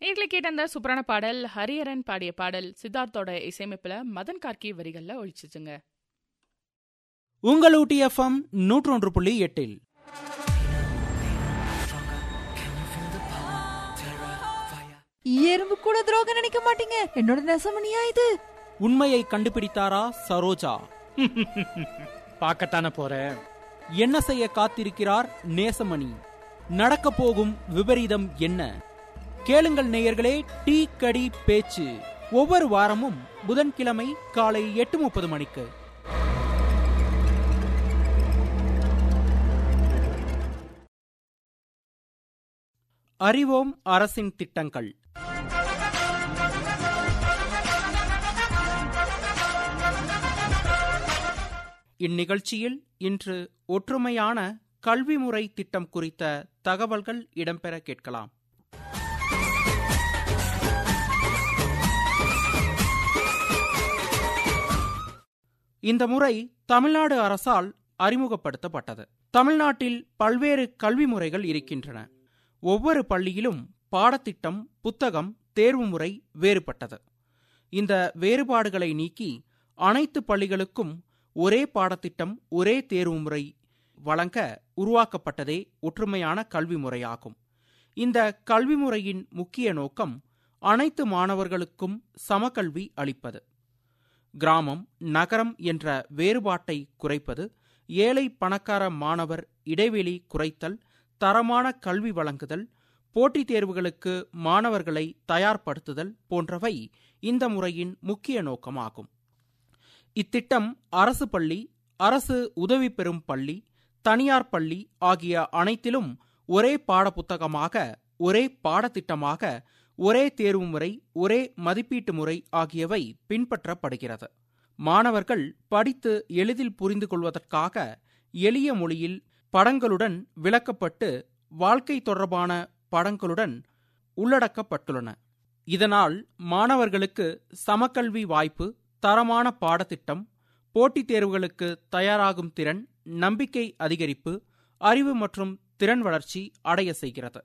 நேர்களை கேட்ட அந்த சூப்பரான பாடல் ஹரியரன் பாடிய பாடல் சித்தார்த்தோட இசையமைப்புல மதன் கார்கி வரிகள்ல ஒழிச்சுச்சுங்க உங்கள் ஊட்டி எஃப்எம் நூற்றொன்று புள்ளி எட்டில் எறும்பு கூட துரோகம் நினைக்க மாட்டீங்க என்னோட நெசமணியா இது உண்மையை கண்டுபிடித்தாரா சரோஜா பார்க்கத்தானே போறேன் என்ன செய்ய காத்திருக்கிறார் நேசமணி நடக்கப் போகும் விபரீதம் என்ன கேளுங்கள் நேயர்களே டீ கடி பேச்சு ஒவ்வொரு வாரமும் புதன்கிழமை காலை எட்டு முப்பது மணிக்கு அறிவோம் அரசின் திட்டங்கள் இந்நிகழ்ச்சியில் இன்று ஒற்றுமையான கல்வி முறை திட்டம் குறித்த தகவல்கள் இடம்பெற கேட்கலாம் இந்த முறை தமிழ்நாடு அரசால் அறிமுகப்படுத்தப்பட்டது தமிழ்நாட்டில் பல்வேறு கல்வி முறைகள் இருக்கின்றன ஒவ்வொரு பள்ளியிலும் பாடத்திட்டம் புத்தகம் தேர்வு முறை வேறுபட்டது இந்த வேறுபாடுகளை நீக்கி அனைத்து பள்ளிகளுக்கும் ஒரே பாடத்திட்டம் ஒரே தேர்வு முறை வழங்க உருவாக்கப்பட்டதே ஒற்றுமையான கல்வி முறையாகும் இந்த கல்வி முறையின் முக்கிய நோக்கம் அனைத்து மாணவர்களுக்கும் சமகல்வி அளிப்பது கிராமம் நகரம் என்ற வேறுபாட்டை குறைப்பது ஏழை பணக்கார மாணவர் இடைவெளி குறைத்தல் தரமான கல்வி வழங்குதல் போட்டித் தேர்வுகளுக்கு மாணவர்களை தயார்படுத்துதல் போன்றவை இந்த முறையின் முக்கிய நோக்கமாகும் இத்திட்டம் அரசு பள்ளி அரசு உதவி பெறும் பள்ளி தனியார் பள்ளி ஆகிய அனைத்திலும் ஒரே பாடப்புத்தகமாக ஒரே பாடத்திட்டமாக ஒரே தேர்வு முறை ஒரே மதிப்பீட்டு முறை ஆகியவை பின்பற்றப்படுகிறது மாணவர்கள் படித்து எளிதில் புரிந்து கொள்வதற்காக எளிய மொழியில் படங்களுடன் விளக்கப்பட்டு வாழ்க்கை தொடர்பான படங்களுடன் உள்ளடக்கப்பட்டுள்ளன இதனால் மாணவர்களுக்கு சமக்கல்வி வாய்ப்பு தரமான பாடத்திட்டம் போட்டித் தேர்வுகளுக்கு தயாராகும் திறன் நம்பிக்கை அதிகரிப்பு அறிவு மற்றும் திறன் வளர்ச்சி அடைய செய்கிறது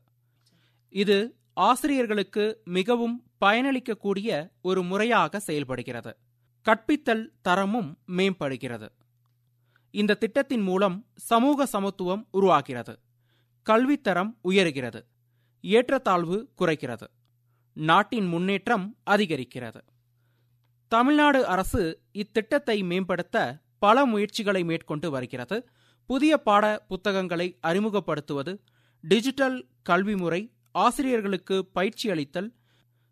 இது ஆசிரியர்களுக்கு மிகவும் பயனளிக்கக்கூடிய ஒரு முறையாக செயல்படுகிறது கற்பித்தல் தரமும் மேம்படுகிறது இந்த திட்டத்தின் மூலம் சமூக சமத்துவம் உருவாகிறது கல்வித்தரம் உயருகிறது ஏற்றத்தாழ்வு குறைக்கிறது நாட்டின் முன்னேற்றம் அதிகரிக்கிறது தமிழ்நாடு அரசு இத்திட்டத்தை மேம்படுத்த பல முயற்சிகளை மேற்கொண்டு வருகிறது புதிய பாட புத்தகங்களை அறிமுகப்படுத்துவது டிஜிட்டல் கல்வி முறை ஆசிரியர்களுக்கு பயிற்சி அளித்தல்